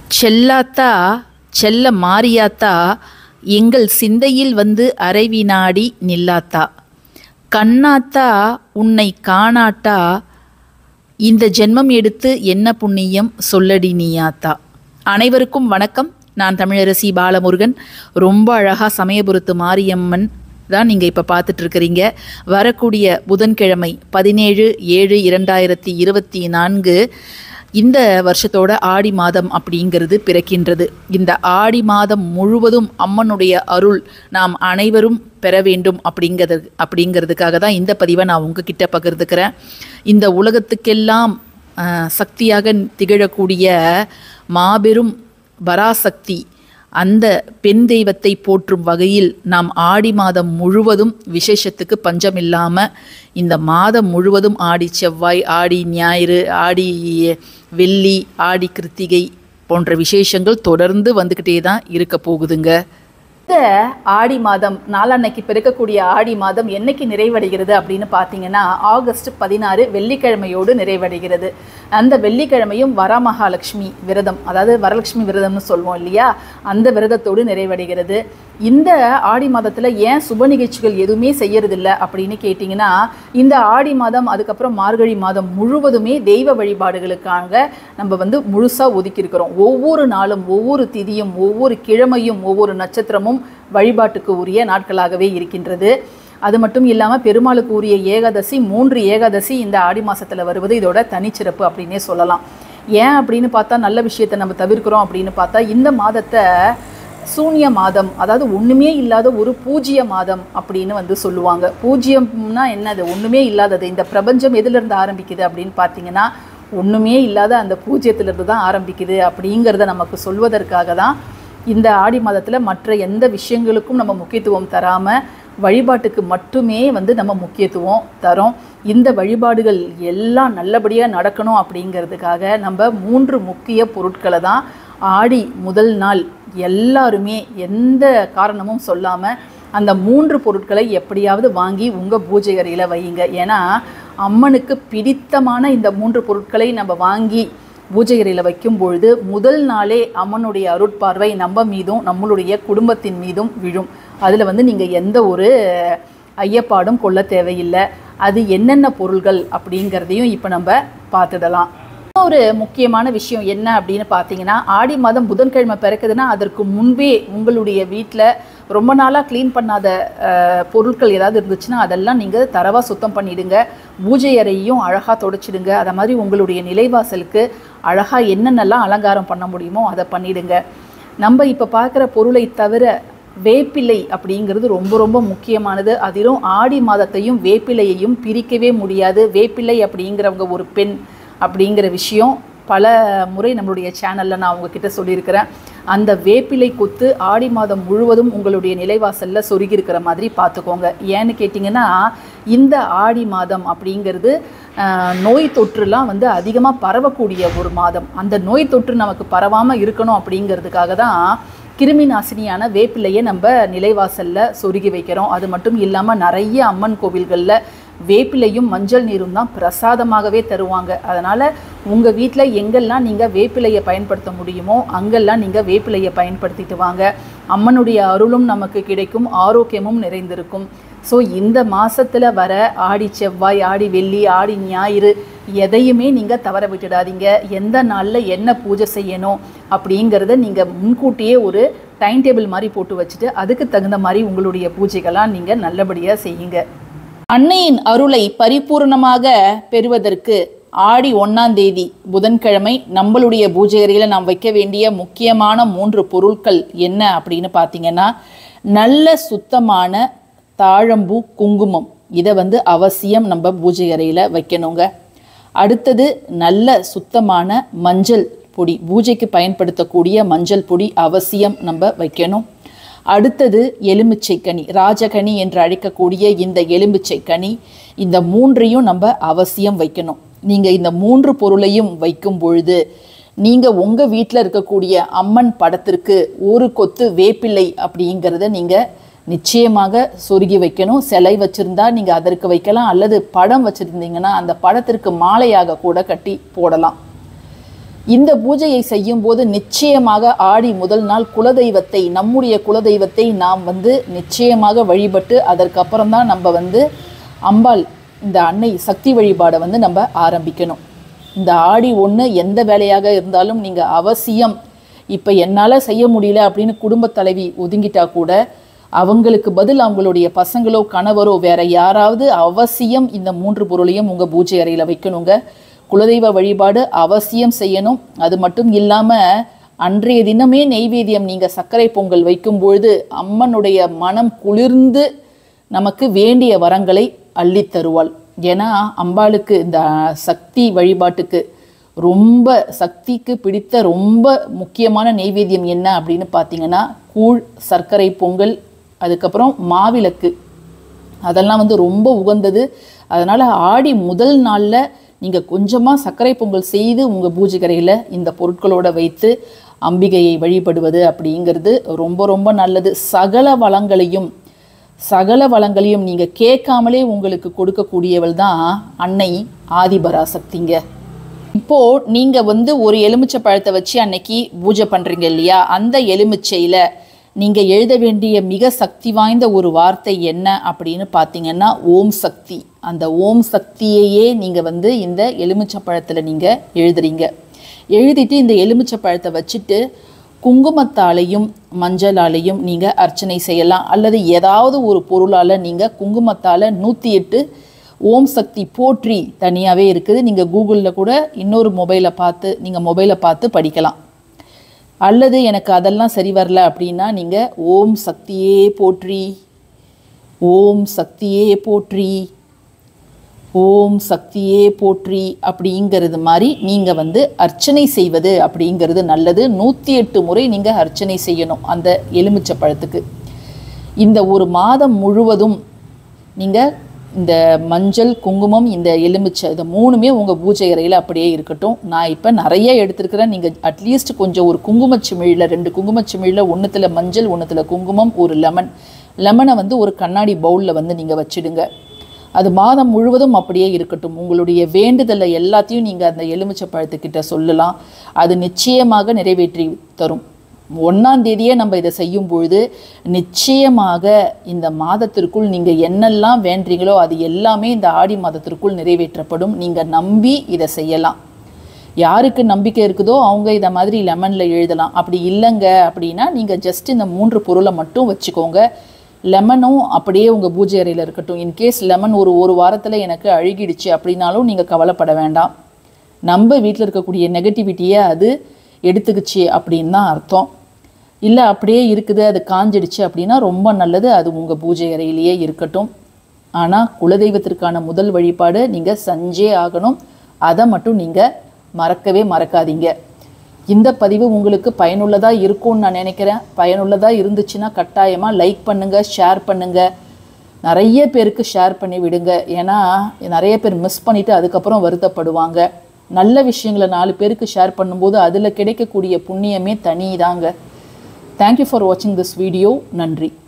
செல்லாத்தா செல்ல மாரியாத்தா எங்கள் சிந்தையில் வந்து அரைவினாடி நில்லாத்தா கண்ணாத்தா உன்னை காணாட்டா இந்த ஜென்மம் எடுத்து என்ன புண்ணியம் சொல்லடி நீயாத்தா அனைவருக்கும் வணக்கம் நான் தமிழரசி பாலமுருகன் ரொம்ப அழகாக சமயபுரத்து மாரியம்மன் தான் நீங்கள் இப்போ பார்த்துட்டு இருக்கிறீங்க வரக்கூடிய புதன்கிழமை பதினேழு ஏழு இரண்டாயிரத்தி இருபத்தி நான்கு இந்த வருஷத்தோட ஆடி மாதம் அப்படிங்கிறது பிறக்கின்றது இந்த ஆடி மாதம் முழுவதும் அம்மனுடைய அருள் நாம் அனைவரும் பெற வேண்டும் அப்படிங்கிறது அப்படிங்கிறதுக்காக தான் இந்த பதிவை நான் உங்ககிட்ட பகிர்ந்துக்கிறேன் இந்த உலகத்துக்கெல்லாம் ஆஹ், சக்தியாக திகழக்கூடிய மாபெரும் பராசக்தி அந்த பெண் தெய்வத்தை போற்றும் வகையில் நாம் ஆடி மாதம் முழுவதும் விசேஷத்துக்கு பஞ்சம் இல்லாமல் இந்த மாதம் முழுவதும் ஆடி செவ்வாய் ஆடி ஞாயிறு ஆடி வெள்ளி ஆடி கிருத்திகை போன்ற விசேஷங்கள் தொடர்ந்து வந்துக்கிட்டே தான் இருக்க போகுதுங்க இந்த ஆடி மாதம் நாளான்னைக்கு பிறக்கக்கூடிய ஆடி மாதம் என்னைக்கு நிறைவடைகிறது அப்படின்னு பார்த்தீங்கன்னா ஆகஸ்ட் பதினாறு வெள்ளிக்கிழமையோடு நிறைவடைகிறது அந்த வெள்ளிக்கிழமையும் வரமகாலட்சுமி விரதம் அதாவது வரலட்சுமி விரதம்னு சொல்லுவோம் இல்லையா அந்த விரதத்தோடு நிறைவடைகிறது இந்த ஆடி மாதத்தில் ஏன் சுப நிகழ்ச்சிகள் எதுவுமே செய்யறதில்ல அப்படின்னு கேட்டிங்கன்னா இந்த ஆடி மாதம் அதுக்கப்புறம் மார்கழி மாதம் முழுவதுமே தெய்வ வழிபாடுகளுக்காக நம்ம வந்து முழுசாக ஒதுக்கியிருக்கிறோம் ஒவ்வொரு நாளும் ஒவ்வொரு திதியும் ஒவ்வொரு கிழமையும் ஒவ்வொரு நட்சத்திரமும் வழிபாட்டுக்கு உரிய நாட்களாகவே இருக்கின்றது அது மட்டும் இல்லாமல் பெருமாளுக்கு உரிய ஏகாதசி மூன்று ஏகாதசி இந்த ஆடி மாதத்தில் வருவது இதோட தனிச்சிறப்பு அப்படின்னே சொல்லலாம் ஏன் அப்படின்னு பார்த்தா நல்ல விஷயத்தை நம்ம தவிர்க்கிறோம் அப்படின்னு பார்த்தா இந்த மாதத்தை சூன்ய மாதம் அதாவது ஒன்றுமே இல்லாத ஒரு பூஜ்ய மாதம் அப்படின்னு வந்து சொல்லுவாங்க பூஜ்யம்னா என்னது ஒன்றுமே இல்லாதது இந்த பிரபஞ்சம் எதிலிருந்து ஆரம்பிக்குது அப்படின்னு பார்த்தீங்கன்னா ஒன்றுமே இல்லாத அந்த பூஜ்யத்திலிருந்து தான் ஆரம்பிக்குது அப்படிங்கிறத நமக்கு சொல்வதற்காக தான் இந்த ஆடி மாதத்தில் மற்ற எந்த விஷயங்களுக்கும் நம்ம முக்கியத்துவம் தராமல் வழிபாட்டுக்கு மட்டுமே வந்து நம்ம முக்கியத்துவம் தரோம் இந்த வழிபாடுகள் எல்லாம் நல்லபடியாக நடக்கணும் அப்படிங்கிறதுக்காக நம்ம மூன்று முக்கிய பொருட்களை தான் ஆடி முதல் நாள் எல்லாருமே எந்த காரணமும் சொல்லாமல் அந்த மூன்று பொருட்களை எப்படியாவது வாங்கி உங்கள் பூஜை அறையில் வையுங்க ஏன்னா அம்மனுக்கு பிடித்தமான இந்த மூன்று பொருட்களை நம்ம வாங்கி பூஜை அறையில் வைக்கும் பொழுது முதல் நாளே அம்மனுடைய அருட்பார்வை நம்ம மீதும் நம்மளுடைய குடும்பத்தின் மீதும் விழும் அதில் வந்து நீங்கள் எந்த ஒரு ஐயப்பாடும் கொள்ள தேவையில்லை அது என்னென்ன பொருள்கள் அப்படிங்கிறதையும் இப்போ நம்ம பார்த்துடலாம் ஒரு முக்கியமான விஷயம் என்ன அப்படின்னு பார்த்தீங்கன்னா ஆடி மாதம் புதன்கிழமை பிறக்குதுன்னா அதற்கு முன்பே உங்களுடைய வீட்டில் ரொம்ப நாளாக க்ளீன் பண்ணாத அஹ், பொருட்கள் ஏதாவது இருந்துச்சுன்னா அதெல்லாம் நீங்கள் தரவாக சுத்தம் பண்ணிடுங்க பூஜை அறையையும் அழகாக தொடச்சிடுங்க அதை மாதிரி உங்களுடைய நிலைவாசலுக்கு அழகாக என்னென்னலாம் அலங்காரம் பண்ண முடியுமோ அதை பண்ணிடுங்க நம்ம இப்போ பார்க்குற பொருளை தவிர வேப்பிலை அப்படிங்கிறது ரொம்ப ரொம்ப முக்கியமானது அதிலும் ஆடி மாதத்தையும் வேப்பிலையையும் பிரிக்கவே முடியாது வேப்பிலை அப்படிங்கிறவங்க ஒரு பெண் அப்படிங்கிற விஷயம் பல முறை நம்மளுடைய சேனலில் நான் உங்ககிட்ட சொல்லியிருக்கிறேன் அந்த வேப்பிலை கொத்து ஆடி மாதம் முழுவதும் உங்களுடைய நிலைவாசலில் சொருகி இருக்கிற மாதிரி பார்த்துக்கோங்க ஏன்னு கேட்டிங்கன்னா இந்த ஆடி மாதம் அப்படிங்கிறது ஆஹ், நோய் தொற்றுலாம் வந்து அதிகமாக பரவக்கூடிய ஒரு மாதம் அந்த நோய் தொற்று நமக்கு பரவாமல் இருக்கணும் அப்படிங்கிறதுக்காக தான் கிருமி நாசினியான வேப்பிலையை நம்ம நிலைவாசலில் சொருகி வைக்கிறோம் அது மட்டும் இல்லாமல் நிறைய அம்மன் கோவில்களில் வேப்பிலையும் மஞ்சள் நீரும் தான் பிரசாதமாகவே தருவாங்க அதனால் உங்கள் வீட்டில் எங்கெல்லாம் நீங்கள் வேப்பிலையை பயன்படுத்த முடியுமோ அங்கெல்லாம் நீங்கள் வேப்பிலையை பயன்படுத்திட்டு வாங்க அம்மனுடைய அருளும் நமக்கு கிடைக்கும் ஆரோக்கியமும் நிறைந்திருக்கும் ஸோ இந்த மாசத்துல வர ஆடி செவ்வாய் ஆடி வெள்ளி ஆடி ஞாயிறு எதையுமே நீங்கள் தவற விட்டுடாதீங்க எந்த நாளில் என்ன பூஜை செய்யணும் அப்படிங்கிறத நீங்கள் முன்கூட்டியே ஒரு டைம் டேபிள் மாதிரி போட்டு வச்சுட்டு அதுக்கு தகுந்த மாதிரி உங்களுடைய பூஜைகளாக நீங்கள் நல்லபடியாக செய்யுங்க அன்னையின் அருளை பரிபூர்ணமாக பெறுவதற்கு ஆடி ஒன்றாம் தேதி புதன்கிழமை நம்மளுடைய பூஜை அறையில் நாம் வைக்க வேண்டிய முக்கியமான மூன்று பொருட்கள் என்ன அப்படின்னு பார்த்தீங்கன்னா நல்ல சுத்தமான தாழம்பூ குங்குமம் இதை வந்து அவசியம் நம்ம பூஜை அறையில் வைக்கணுங்க அடுத்தது நல்ல சுத்தமான மஞ்சள் பொடி பூஜைக்கு பயன்படுத்தக்கூடிய மஞ்சள் பொடி அவசியம் நம்ம வைக்கணும் அடுத்தது எலுமிச்சை கனி ராஜகனி என்று அழைக்கக்கூடிய இந்த எலுமிச்சை கனி இந்த மூன்றையும் நம்ம அவசியம் வைக்கணும் நீங்கள் இந்த மூன்று பொருளையும் வைக்கும் பொழுது நீங்கள் உங்கள் வீட்டில் இருக்கக்கூடிய அம்மன் படத்திற்கு ஒரு கொத்து வேப்பிலை அப்படிங்கிறத நீங்கள் நிச்சயமாக சொருகி வைக்கணும் சிலை வச்சுருந்தா நீங்கள் அதற்கு வைக்கலாம் அல்லது படம் வச்சுருந்தீங்கன்னா அந்த படத்திற்கு மாலையாக கூட கட்டி போடலாம் இந்த பூஜையை செய்யும்போது நிச்சயமாக ஆடி முதல் நாள் குலதெய்வத்தை நம்முடைய குலதெய்வத்தை நாம் வந்து நிச்சயமாக வழிபட்டு அதற்கப்புறம் தான் நம்ம வந்து அம்பாள் இந்த அன்னை சக்தி வழிபாடை வந்து நம்ம ஆரம்பிக்கணும் இந்த ஆடி ஒன்று எந்த வேலையாக இருந்தாலும் நீங்கள் அவசியம் இப்போ என்னால் செய்ய முடியல அப்படின்னு குடும்பத் தலைவி ஒதுங்கிட்டா கூட அவங்களுக்கு பதில் அவங்களுடைய பசங்களோ கணவரோ வேற யாராவது அவசியம் இந்த மூன்று பொருளையும் உங்கள் பூஜை அறையில் வைக்கணுங்க குலதெய்வ வழிபாடு அவசியம் செய்யணும் அது மட்டும் இல்லாமல் அன்றைய தினமே நெய்வேத்தியம் நீங்கள் சர்க்கரை பொங்கல் வைக்கும் பொழுது அம்மனுடைய மனம் குளிர்ந்து நமக்கு வேண்டிய வரங்களை அள்ளித் தருவாள் ஏன்னா அம்பாளுக்கு இந்த சக்தி வழிபாட்டுக்கு ரொம்ப சக்திக்கு பிடித்த ரொம்ப முக்கியமான நெய்வேத்தியம் என்ன அப்படின்னு பார்த்தீங்கன்னா கூழ் சர்க்கரை பொங்கல் அதுக்கப்புறம் மாவிளக்கு அதெல்லாம் வந்து ரொம்ப உகந்தது அதனால் ஆடி முதல் நாளில் நீங்கள் கொஞ்சமாக சர்க்கரை பொங்கல் செய்து உங்கள் பூஜை கரையில் இந்த பொருட்களோட வைத்து அம்பிகையை வழிபடுவது அப்படிங்கிறது ரொம்ப ரொம்ப நல்லது சகல வளங்களையும் சகல வளங்களையும் நீங்கள் கேட்காமலே உங்களுக்கு கொடுக்கக்கூடியவள் தான் அன்னை ஆதிபராசக்திங்க இப்போ நீங்க வந்து ஒரு எலுமிச்சை பழத்தை வச்சு அன்னைக்கு பூஜை பண்றீங்க இல்லையா அந்த எலுமிச்சையில நீங்க எழுத வேண்டிய மிக சக்தி வாய்ந்த ஒரு வார்த்தை என்ன அப்படின்னு பார்த்தீங்கன்னா ஓம் சக்தி அந்த ஓம் சக்தியையே நீங்க வந்து இந்த எலுமிச்சை பழத்துல நீங்க எழுதுறீங்க எழுதிட்டு இந்த எலுமிச்சை பழத்தை வச்சுட்டு குங்குமத்தாலையும் மஞ்சளாலையும் நீங்கள் அர்ச்சனை செய்யலாம் அல்லது ஏதாவது ஒரு பொருளால் நீங்கள் குங்குமத்தால் நூற்றி எட்டு ஓம் சக்தி போற்றி தனியாகவே இருக்குது நீங்கள் கூகுளில் கூட இன்னொரு மொபைலை பார்த்து நீங்கள் மொபைலை பார்த்து படிக்கலாம் அல்லது எனக்கு அதெல்லாம் சரி வரல அப்படின்னா நீங்கள் ஓம் சக்தியே போற்றி ஓம் சக்தியே போற்றி ஓம் சக்தியே போற்றி அப்படிங்கிறது மாதிரி நீங்கள் வந்து அர்ச்சனை செய்வது அப்படிங்கிறது நல்லது நூற்றி எட்டு முறை நீங்கள் அர்ச்சனை செய்யணும் அந்த எலுமிச்சை பழத்துக்கு இந்த ஒரு மாதம் முழுவதும் நீங்கள் இந்த மஞ்சள் குங்குமம் இந்த எலுமிச்சை இந்த மூணுமே உங்கள் பூஜை அறையில் அப்படியே இருக்கட்டும் நான் இப்போ நிறைய எடுத்திருக்கிறேன் நீங்கள் அட்லீஸ்ட் கொஞ்சம் ஒரு குங்குமச்சிமிழில் ரெண்டு குங்குமச்சிமிழில் ஒன்றுத்தில் மஞ்சள் ஒன்றுத்தில் குங்குமம் ஒரு லெமன் லெமனை வந்து ஒரு கண்ணாடி பவுலில் வந்து நீங்கள் வச்சிடுங்க அது மாதம் முழுவதும் அப்படியே இருக்கட்டும் உங்களுடைய வேண்டுதலை எல்லாத்தையும் நீங்கள் அந்த எலுமிச்சை பழத்துக்கிட்ட சொல்லலாம் அது நிச்சயமாக நிறைவேற்றி தரும் ஒன்றாம் தேதியே நம்ம இதை செய்யும் பொழுது நிச்சயமாக இந்த மாதத்திற்குள் நீங்கள் என்னெல்லாம் வேண்டுறீங்களோ அது எல்லாமே இந்த ஆடி மாதத்திற்குள் நிறைவேற்றப்படும் நீங்கள் நம்பி இதை செய்யலாம் யாருக்கு நம்பிக்கை இருக்குதோ அவங்க இதை மாதிரி லெமனில் எழுதலாம் அப்படி இல்லைங்க அப்படின்னா நீங்கள் ஜஸ்ட் இந்த மூன்று பொருளை மட்டும் வச்சுக்கோங்க லெமனும் அப்படியே உங்கள் பூஜை அறையில் இருக்கட்டும் இன்கேஸ் லெமன் ஒரு ஒரு வாரத்தில் எனக்கு அழுகிடுச்சு அப்படின்னாலும் நீங்கள் கவலைப்பட வேண்டாம் நம்ம வீட்டில் இருக்கக்கூடிய நெகட்டிவிட்டியை அது எடுத்துக்கிச்சு அப்படின்னு தான் அர்த்தம் இல்லை அப்படியே இருக்குது அது காஞ்சிடுச்சு அப்படின்னா ரொம்ப நல்லது அது உங்கள் பூஜை அறையிலேயே இருக்கட்டும் ஆனால் குலதெய்வத்திற்கான முதல் வழிபாடு நீங்கள் செஞ்சே ஆகணும் அதை மட்டும் நீங்கள் மறக்கவே மறக்காதீங்க இந்த பதிவு உங்களுக்கு பயனுள்ளதாக இருக்கும்னு நான் நினைக்கிறேன் பயனுள்ளதாக இருந்துச்சுன்னா கட்டாயமாக லைக் பண்ணுங்கள் ஷேர் பண்ணுங்கள் நிறைய பேருக்கு ஷேர் பண்ணி விடுங்க ஏன்னா நிறைய பேர் மிஸ் பண்ணிவிட்டு அதுக்கப்புறம் வருத்தப்படுவாங்க நல்ல விஷயங்களை நாலு பேருக்கு ஷேர் பண்ணும்போது அதில் கிடைக்கக்கூடிய புண்ணியமே தனி தாங்க தேங்க்யூ ஃபார் வாட்சிங் திஸ் வீடியோ நன்றி